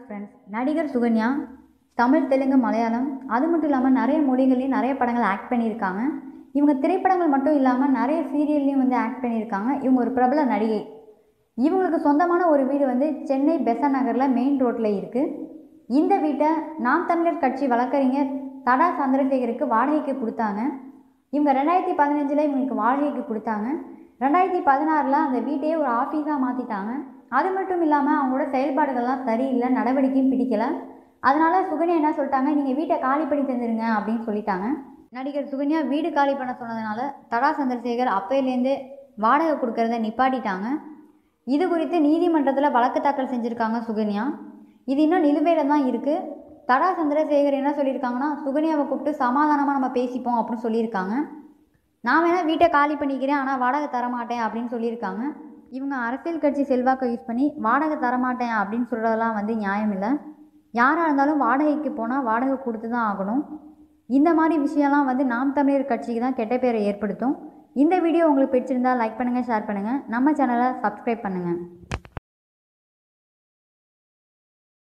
friends நடிகர் சுகன்யா தமிழ் தெலுங்கு மலையாளம் அது மட்டும் இல்லாமல் நிறைய மொழிகள்லையும் நிறைய படங்கள் ஆக்ட் பண்ணியிருக்காங்க இவங்க திரைப்படங்கள் மட்டும் இல்லாமல் நிறைய சீரியல்லையும் வந்து ஆக்ட் பண்ணியிருக்காங்க இவங்க ஒரு பிரபல நடிகை இவங்களுக்கு சொந்தமான ஒரு வீடு வந்து சென்னை பெசன் நகரில் மெயின் ரோட்டில் இருக்குது இந்த வீட்டை நாம் தமிழர் கட்சி வழக்கறிஞர் தடா சந்திரசேகருக்கு வாடகைக்கு கொடுத்தாங்க இவங்க ரெண்டாயிரத்தி பதினஞ்சில் இவங்களுக்கு வாடகைக்கு கொடுத்தாங்க ரெண்டாயிரத்தி பதினாறில் அந்த வீட்டையே ஒரு ஆஃபீஸாக மாற்றிட்டாங்க அது மட்டும் இல்லாமல் அவங்களோட செயல்பாடுகள்லாம் சரியில்லை நடவடிக்கையும் பிடிக்கலை அதனால சுகன்யா என்ன சொல்லிட்டாங்க நீங்கள் வீட்டை காலி பண்ணி தந்துருங்க அப்படின்னு சொல்லிட்டாங்க நடிகர் சுகன்யா வீடு காலி பண்ண சொன்னதுனால தடா சந்திரசேகர் அப்பையிலேருந்தே வாடகை கொடுக்கறத நிப்பாட்டிட்டாங்க இது குறித்து நீதிமன்றத்தில் வழக்கு தாக்கல் செஞ்சுருக்காங்க சுகன்யா இது இன்னும் நிலுவையில் தான் இருக்குது தடா சந்திரசேகர் என்ன சொல்லியிருக்காங்கன்னா சுகன்யாவை கூப்பிட்டு சமாதானமாக நம்ம பேசிப்போம் அப்படின்னு சொல்லியிருக்காங்க நான் வேணால் வீட்டை காலி பண்ணிக்கிறேன் ஆனால் வாடகை தரமாட்டேன் அப்படின்னு சொல்லியிருக்காங்க இவங்க அரசியல் கட்சி செல்வாக்கை யூஸ் பண்ணி வாடகை தரமாட்டேன் அப்படின்னு சொல்கிறதெல்லாம் வந்து நியாயம் இல்லை யாராக இருந்தாலும் வாடகைக்கு போனால் வாடகை கொடுத்து தான் ஆகணும் இந்த மாதிரி விஷயம்லாம் வந்து நாம் தமிழர் கட்சிக்கு தான் கெட்ட பேரை ஏற்படுத்தும் இந்த வீடியோ உங்களுக்கு பிடிச்சிருந்தா லைக் பண்ணுங்கள் ஷேர் பண்ணுங்கள் நம்ம சேனலை சப்ஸ்கிரைப் பண்ணுங்கள்